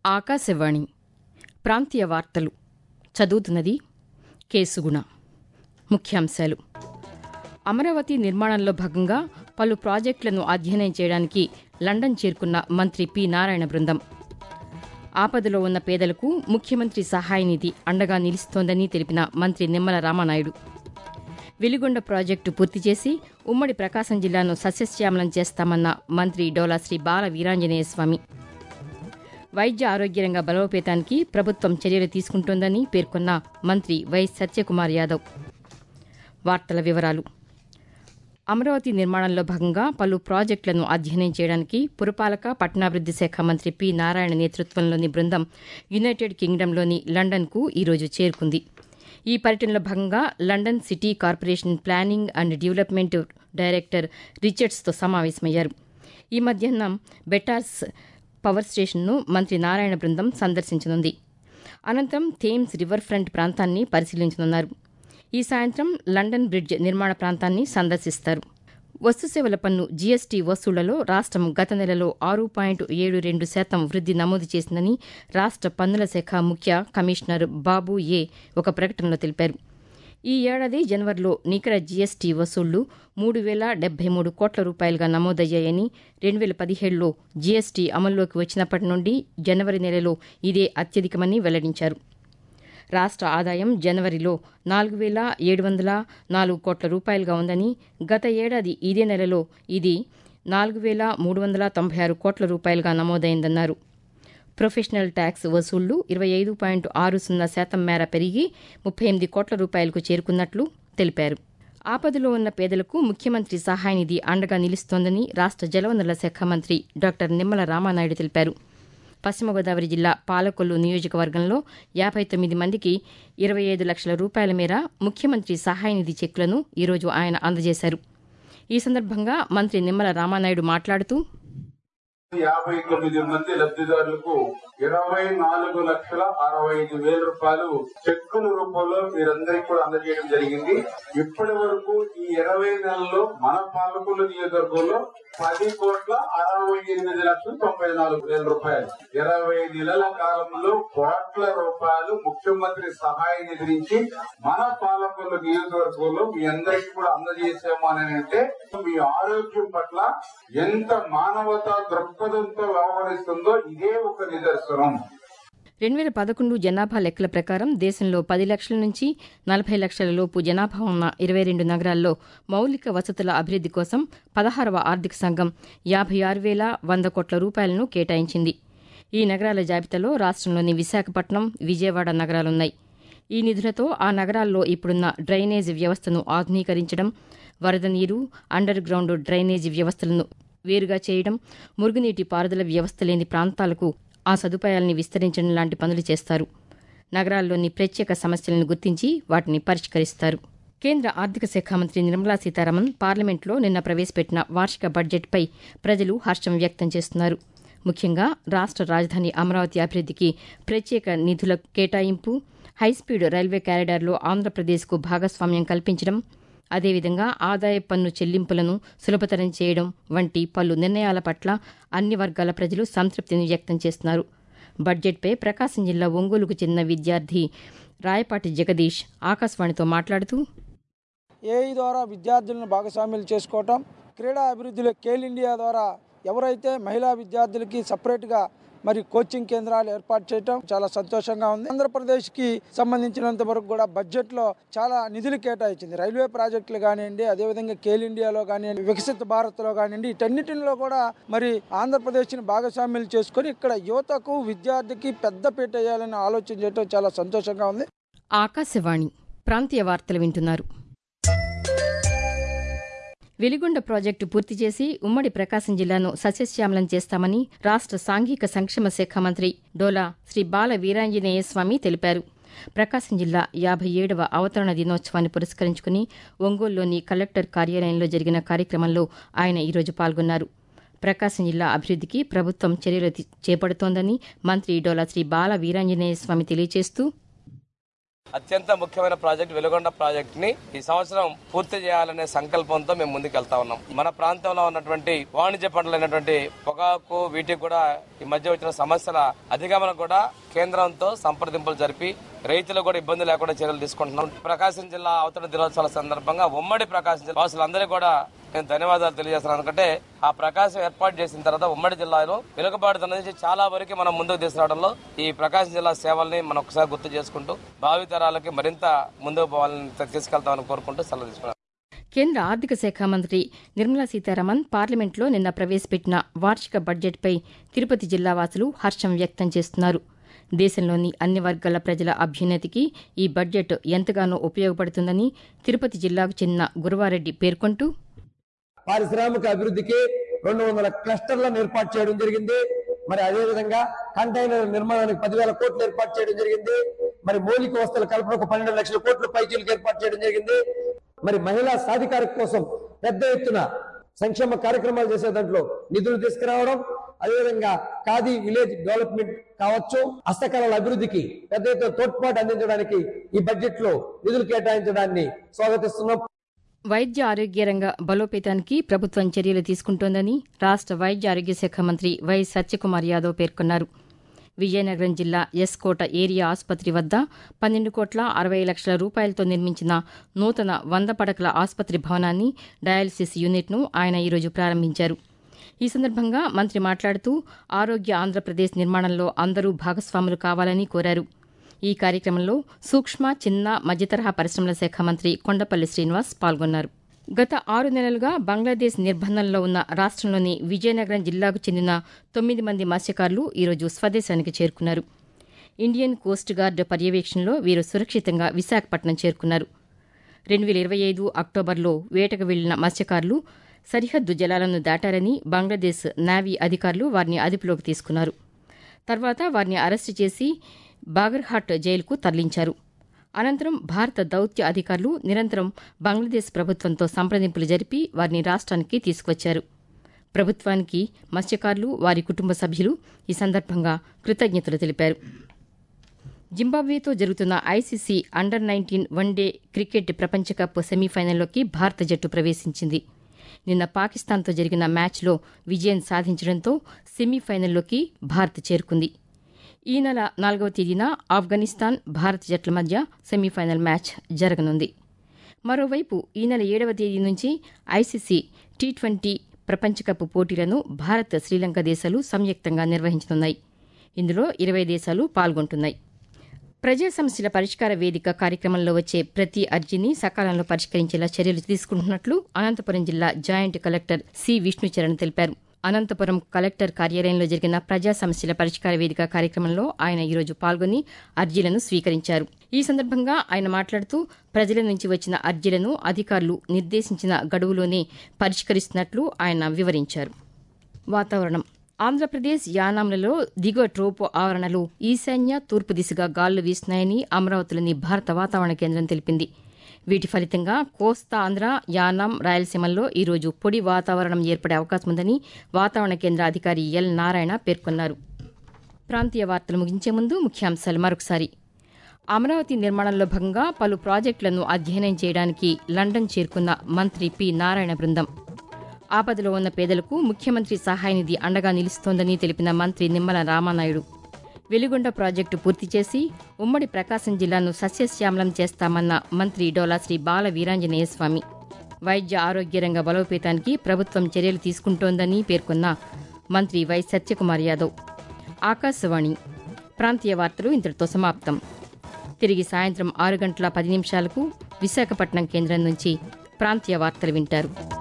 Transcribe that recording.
ఆకాశవాణి ప్రాంతీయ వార్తలు చదువుతున్నది కేసుగుణ ముఖ్యాంశాలు అమరావతి నిర్మాణంలో భాగంగా పలు ప్రాజెక్టులను అధ్యయనం చేయడానికి లండన్ చేరుకున్న మంత్రి పి నారాయణ బృందం ఆపదలో ఉన్న పేదలకు ముఖ్యమంత్రి సహాయ నిధి అండగా నిలుస్తోందని తెలిపిన మంత్రి నిమ్మల రామానాయుడు వెలిగొండ ప్రాజెక్టు పూర్తి చేసి ఉమ్మడి ప్రకాశం జిల్లాను సస్యశ్యామలం చేస్తామన్న మంత్రి డోలా శ్రీ బాల వీరాంజనేయ స్వామి వైద్య ఆరోగ్య రంగ బలోపేతానికి ప్రభుత్వం చర్యలు తీసుకుంటోందని పేర్కొన్న మంత్రి వై సత్యకుమార్ యాదవ్ వార్తల వివరాలు అమరావతి నిర్మాణంలో భాగంగా పలు ప్రాజెక్టులను అధ్యయనం చేయడానికి పురపాలక పట్టణాభివృద్ది శాఖ మంత్రి పి నారాయణ నేతృత్వంలోని బృందం యునైటెడ్ కింగ్డమ్లోని లండన్కు ఈరోజు చేరుకుంది ఈ పర్యటనలో భాగంగా London city corporation planning and development director రిచర్డ్స్తో సమావేశమయ్యారు ఈ మధ్యాహ్నం బెటార్స్ పవర్ స్టేషన్ను మంత్రి నారాయణ బృందం సందర్శించనుంది అనంతరం థేమ్స్ రివర్ ఫ్రంట్ ప్రాంతాన్ని పరిశీలించనున్నారు ఈ సాయంత్రం లండన్ బ్రిడ్జ్ నిర్మాణ ప్రాంతాన్ని సందర్శిస్తారు వస్తుసేవల పన్ను జీఎస్టీ వసూళ్లలో రాష్టం గత నెలలో ఆరు పాయింట్ ఏడు రెండు శాతం వృద్ది నమోదు చేసిందని రాష్ట పన్నుల శాఖ ముఖ్య కమిషనర్ బాబు ఏ ఒక ప్రకటనలో తెలిపారు ఈ ఏడాది జనవరిలో నికర జీఎస్టీ వసూళ్లు మూడు వేల డెబ్బై మూడు కోట్ల రూపాయలుగా నమోదయ్యాయని రెండు వేల పదిహేడులో జీఎస్టీ అమల్లోకి వచ్చినప్పటి నుండి జనవరి నెలలో ఇదే అత్యధికమని వెల్లడించారు రాష్ట్ర ఆదాయం జనవరిలో నాలుగు వేల ఏడు వందల నాలుగు కోట్ల రూపాయలుగా ఉందని గత ఏడాది ఇదే నెలలో ఇది నాలుగు వేల మూడు వందల తొంభై ఆరు కోట్ల రూపాయలుగా నమోదైందన్నారు ప్రొఫెషనల్ ట్యాక్స్ వసూళ్లు ఇరవై ఐదు పాయింట్ ఆరు సున్నా శాతం మేర పెరిగి ముప్పై ఎనిమిది కోట్ల రూపాయలకు చేరుకున్నట్లు తెలిపారు ఆపదలో ఉన్న పేదలకు ముఖ్యమంత్రి సహాయ నిధి అండగా నిలుస్తోందని రాష్ట్ర జలవనరుల శాఖ మంత్రి డాక్టర్ నిమ్మల రామానాయుడు తెలిపారు పశ్చిమ గోదావరి జిల్లా పాలకొల్లు నియోజకవర్గంలో యాభై తొమ్మిది మందికి ఇరవై ఐదు లక్షల రూపాయల మేర ముఖ్యమంత్రి సహాయ నిధి చెక్కులను ఈరోజు ఆయన అందజేశారు ఈ సందర్భంగా మంత్రి నిమ్మల రామానాయుడు మాట్లాడుతూ యాభై తొమ్మిది మంది లబ్ధిదారులకు ఇరవై నాలుగు లక్షల అరవై ఐదు వేల రూపాయలు చెక్కుల రూపంలో మీరందరికీ కూడా అందజేయడం జరిగింది ఇప్పటి వరకు ఈ ఇరవై నెలల్లో మన పాలకొల్లు నియోజకవర్గంలో పది కోట్ల అరవై ఎనిమిది లక్షల తొంభై నాలుగు వేల రూపాయలు ఇరవై నెలల కాలంలో కోట్ల రూపాయలు ముఖ్యమంత్రి సహాయ నిధి నుంచి మన పాలకొల్లు నియోజకవర్గంలో మీ అందరికీ కూడా అందజేసాము అని అంటే మీ ఆరోగ్యం పట్ల ఎంత మానవతా దృక్పథంతో వ్యవహరిస్తుందో ఇదే ఒక నిదర్శనం రెండు వేల పదకొండు జనాభా లెక్కల ప్రకారం దేశంలో పది లక్షల నుంచి నలభై లక్షల లోపు జనాభా ఉన్న ఇరవై రెండు నగరాల్లో మౌలిక వసతుల అభివృద్ది కోసం పదహారవ ఆర్థిక సంఘం యాభై ఆరు వేల వంద కోట్ల రూపాయలను కేటాయించింది ఈ నగరాల జాబితాలో రాష్ట్రంలోని విశాఖపట్నం విజయవాడ నగరాలున్నాయి ఈ నిధులతో ఆ నగరాల్లో ఇప్పుడున్న డ్రైనేజ్ వ్యవస్థను ఆధునీకరించడం వరద నీరు అండర్ గ్రౌండ్ డ్రైనేజీ వ్యవస్థలను వేరుగా చేయడం మురుగునీటి పారుదల వ్యవస్థ లేని ప్రాంతాలకు ఆ సదుపాయాల్ని విస్తరించడం లాంటి పనులు చేస్తారు నగరాల్లోని ప్రత్యేక సమస్యలను గుర్తించి వాటిని పరిష్కరిస్తారు కేంద్ర ఆర్థిక శాఖ మంత్రి నిర్మలా సీతారామన్ పార్లమెంట్లో నిన్న ప్రవేశపెట్టిన వార్షిక బడ్జెట్పై ప్రజలు హర్షం వ్యక్తం చేస్తున్నారు ముఖ్యంగా రాష్ట్ర రాజధాని అమరావతి అభివృద్దికి ప్రత్యేక నిధుల కేటాయింపు హైస్పీడ్ రైల్వే కారిడార్లో ఆంధ్రప్రదేశ్కు భాగస్వామ్యం కల్పించడం అదేవిధంగా ఆదాయ పన్ను చెల్లింపులను సులభతరం చేయడం వంటి పలు నిర్ణయాల పట్ల అన్ని వర్గాల ప్రజలు సంతృప్తిని వ్యక్తం చేస్తున్నారు బడ్జెట్పై ప్రకాశం జిల్లా ఒంగోలుకు చెందిన విద్యార్థి రాయపాటి జగదీష్ ఆకాశవాణితో మాట్లాడుతూ ఏఐ ద్వారా విద్యార్థులను భాగస్వామ్యులు చేసుకోవటం క్రీడా అభివృద్ధిలో కేల్ ఇండియా ద్వారా ఎవరైతే మహిళా విద్యార్థులకి సపరేట్గా మరి కోచింగ్ కేంద్రాలు ఏర్పాటు చేయటం చాలా సంతోషంగా ఉంది ఆంధ్రప్రదేశ్కి సంబంధించినంత వరకు కూడా బడ్జెట్లో చాలా నిధులు కేటాయించింది రైల్వే ప్రాజెక్టులు కానివ్వండి అదేవిధంగా కేల్ ఇండియాలో కానివ్వండి వికసిత భారత్లో కానివ్వండి వీటన్నిటిలో కూడా మరి ఆంధ్రప్రదేశ్ని భాగస్వామ్యులు చేసుకొని ఇక్కడ యువతకు విద్యార్థికి పెద్దపీట వేయాలని ఆలోచన చేయటం చాలా సంతోషంగా ఉంది ఆకాశవాణి ప్రాంతీయ వార్తలు వింటున్నారు వెలిగొండ ప్రాజెక్టు పూర్తి చేసి ఉమ్మడి ప్రకాశం జిల్లాను సస్యశ్యామలం చేస్తామని రాష్ట్ర సాంఘిక సంక్షేమ శాఖ మంత్రి డోలా శ్రీ బాల వీరాంజనేయ స్వామి తెలిపారు ప్రకాశం జిల్లా యాభై ఏడవ అవతరణ దినోత్సవాన్ని పురస్కరించుకుని ఒంగోలులోని కలెక్టర్ కార్యాలయంలో జరిగిన కార్యక్రమంలో ఆయన ఈరోజు పాల్గొన్నారు ప్రకాశం జిల్లా అభివృద్దికి ప్రభుత్వం చర్యలు చేపడుతోందని మంత్రి డోలా శ్రీ బాల వీరాంజనేయ స్వామి తెలియజేస్తూ అత్యంత ముఖ్యమైన ప్రాజెక్ట్ వెలుగొండ ప్రాజెక్ట్ ని ఈ సంవత్సరం పూర్తి చేయాలనే సంకల్పంతో మేము ముందుకు వెళ్తా ఉన్నాం మన ప్రాంతంలో ఉన్నటువంటి వాణిజ్య పంటలైనటువంటి పొగాకు వీటికి కూడా ఈ మధ్య వచ్చిన సమస్యల అధిగమనం కూడా కేంద్రంతో సంప్రదింపులు జరిపి రైతులకు కూడా ఇబ్బంది లేకుండా చర్యలు తీసుకుంటున్నాం ప్రకాశం జిల్లా అవతరణ దినోత్సవాల సందర్భంగా ఉమ్మడి ప్రకాశం జిల్లా వాసులందరికీ కూడా నేను ధన్యవాదాలు తెలియజేస్తున్నాను ఎందుకంటే ఆ ప్రకాశం ఏర్పాటు చేసిన తర్వాత ఉమ్మడి జిల్లాలో వెనుకబాటు నుంచి చాలా వరకు మనం ముందుకు తీసుకురావడంలో ఈ ప్రకాశం జిల్లా సేవల్ని మనం ఒకసారి గుర్తు చేసుకుంటూ భావితరాలకి మరింత ముందుకు పోవాలని తీసుకెళ్తామని కోరుకుంటూ సెలవు తీసుకున్నాను కేంద్ర ఆర్థిక శాఖ మంత్రి నిర్మలా సీతారామన్ పార్లమెంట్లో నిన్న ప్రవేశపెట్టిన వార్షిక బడ్జెట్పై తిరుపతి జిల్లా వాసులు హర్షం వ్యక్తం చేస్తున్నారు దేశంలోని అన్ని వర్గాల ప్రజల అభ్యున్నతికి ఈ బడ్జెట్ ఎంతగానో ఉపయోగపడుతుందని తిరుపతి జిల్లాకు చెందిన గురవారెడ్డి పేర్కొంటూ పారిశ్రామిక అభివృద్ధికి రెండు వందల క్లస్టర్లను ఏర్పాటు చేయడం జరిగింది మరి అదే విధంగా కంటైనర్ నిర్మాణానికి పదివేల కోట్లు ఏర్పాటు చేయడం జరిగింది మరి మౌలిక వస్తువుల కల్పనకు పన్నెండు లక్షల కోట్ల పైచీలకు ఏర్పాటు చేయడం జరిగింది మరి మహిళా సాధికారిక కోసం పెద్ద ఎత్తున సంక్షేమ కార్యక్రమాలు చేసే దాంట్లో నిధులు తీసుకురావడం అదేవిధంగా ఖాదీ విలేజ్ డెవలప్మెంట్ కావచ్చు హస్తకళల అభివృద్ధికి పెద్ద ఎత్తున తోడ్పాటు అందించడానికి ఈ బడ్జెట్ లో నిధులు కేటాయించడాన్ని స్వాగతిస్తున్నాం వైద్య ఆరోగ్య రంగ బలోపేతానికి ప్రభుత్వం చర్యలు తీసుకుంటోందని రాష్ట వైద్య ఆరోగ్య శాఖ మంత్రి వై సత్యకుమార్ యాదవ్ పేర్కొన్నారు విజయనగరం జిల్లా ఎస్కోట ఏరియా ఆసుపత్రి వద్ద పన్నెండు కోట్ల అరవై లక్షల రూపాయలతో నిర్మించిన నూతన వంద పడకల ఆసుపత్రి భవనాన్ని డయాలసిస్ యూనిట్ను ఆయన ఈరోజు ప్రారంభించారు ఈ సందర్భంగా మంత్రి మాట్లాడుతూ ఆరోగ్య ఆంధ్రప్రదేశ్ నిర్మాణంలో అందరూ భాగస్వాములు కావాలని కోరారు ఈ కార్యక్రమంలో సూక్ష్మ చిన్న మధ్యతరహా పరిశ్రమల శాఖ మంత్రి కొండపల్లి శ్రీనివాస్ పాల్గొన్నారు గత ఆరు నెలలుగా బంగ్లాదేశ్ నిర్బంధంలో ఉన్న రాష్ట్రంలోని విజయనగరం జిల్లాకు చెందిన తొమ్మిది మంది మత్స్యకారులు ఈరోజు స్వదేశానికి చేరుకున్నారు ఇండియన్ కోస్ట్ గార్డ్ పర్యవేక్షణలో వీరు సురక్షితంగా విశాఖపట్నం చేరుకున్నారు రెండు వేల ఇరవై ఐదు అక్టోబర్లో వేటకు వెళ్లిన మత్స్యకారులు సరిహద్దు జలాలను దాటారని బంగ్లాదేశ్ నావీ అధికారులు వారిని అదుపులోకి తీసుకున్నారు తర్వాత వారిని అరెస్టు చేసి బాగర్హాట్ జైలుకు తరలించారు అనంతరం భారత దౌత్య అధికారులు నిరంతరం బంగ్లాదేశ్ ప్రభుత్వంతో సంప్రదింపులు జరిపి వారిని రాష్ట్రానికి తీసుకువచ్చారు ప్రభుత్వానికి మత్స్యకారులు వారి కుటుంబ సభ్యులు ఈ సందర్భంగా కృతజ్ఞతలు తెలిపారు జింబాబ్వేతో జరుగుతున్న ICC under nineteen one-day cricket ప్రపంచ కప్ సెమీఫైనల్లోకి భారత జట్టు ప్రవేశించింది నిన్న పాకిస్తాన్తో జరిగిన మ్యాచ్లో విజయం సాధించడంతో సెమీఫైనల్లోకి భారత్ చేరుకుంది ఈ నెల నాలుగవ తేదీన ఆఫ్ఘనిస్తాన్ భారత్ జట్ల మధ్య సెమీఫైనల్ మ్యాచ్ జరగనుంది మరోవైపు ఈ నెల ఏడవ తేదీ నుంచి ఐసీసీ టీ ట్వంటీ ప్రపంచ కప్ పోటీలను భారత్ శ్రీలంక దేశాలు సంయుక్తంగా నిర్వహించనున్నాయి ఇందులో ఇరవై దేశాలు పాల్గొంటున్నాయి ప్రజా సమస్యల పరిష్కార వేదిక కార్యక్రమంలో వచ్చే ప్రతి అర్జీని సకాలంలో పరిష్కరించేలా చర్యలు తీసుకుంటున్నట్లు అనంతపురం జిల్లా జాయింట్ కలెక్టర్ సి విష్ణుచరణ్ తెలిపారు అనంతపురం కలెక్టర్ కార్యాలయంలో జరిగిన ప్రజా సమస్యల పరిష్కార వేదిక కార్యక్రమంలో ఆయన ఈరోజు పాల్గొని అర్జీలను స్వీకరించారు ఈ సందర్భంగా ఆయన మాట్లాడుతూ ప్రజల నుంచి వచ్చిన అర్జీలను అధికారులు నిర్దేశించిన గడువులోనే పరిష్కరిస్తున్నట్లు ఆయన వివరించారు వాతావరణం ఆంధ్రప్రదేశ్ యానాంలలో దిగువ ట్రోపో ఆవరణలు ఈశాన్య తూర్పు దిశగా గాలులు వీస్తున్నాయని అమరావతిలోని భారత వాతావరణ కేంద్రం తెలిపింది వీటి ఫలితంగా కోస్తా ఆంధ్ర యానాం రాయలసీమల్లో ఈరోజు పొడి వాతావరణం ఏర్పడే అవకాశం ఉందని వాతావరణ కేంద్ర అధికారి ఎల్ నారాయణ పేర్కొన్నారు ప్రాంతీయ వార్తలు ముగించే ముందు ముఖ్యాంశాలు మరొకసారి అమరావతి నిర్మాణంలో భాగంగా పలు ప్రాజెక్టులను అధ్యయనం చేయడానికి లండన్ చేరుకున్న మంత్రి పి నారాయణ బృందం ఆపదలో ఉన్న పేదలకు ముఖ్యమంత్రి సహాయ నిధి అండగా నిలుస్తోందని తెలిపిన మంత్రి నిమ్మల రామానాయుడు వెలుగొండ ప్రాజెక్టు పూర్తి చేసి ఉమ్మడి ప్రకాశం జిల్లాను సస్యశ్యామలం చేస్తామన్న మంత్రి డోలా శ్రీ బాల వీరాంజనేయ స్వామి వైద్య ఆరోగ్య రంగ బలోపేతానికి ప్రభుత్వం చర్యలు తీసుకుంటోందని పేర్కొన్న మంత్రి వై సత్యకుమార్ యాదవ్ ఆకాశవాణి ప్రాంతీయ వార్తలు ఇంతటితో సమాప్తం తిరిగి సాయంత్రం ఆరు గంటల పది నిమిషాలకు విశాఖపట్నం కేంద్రం నుంచి ప్రాంతీయ వార్తలు వింటారు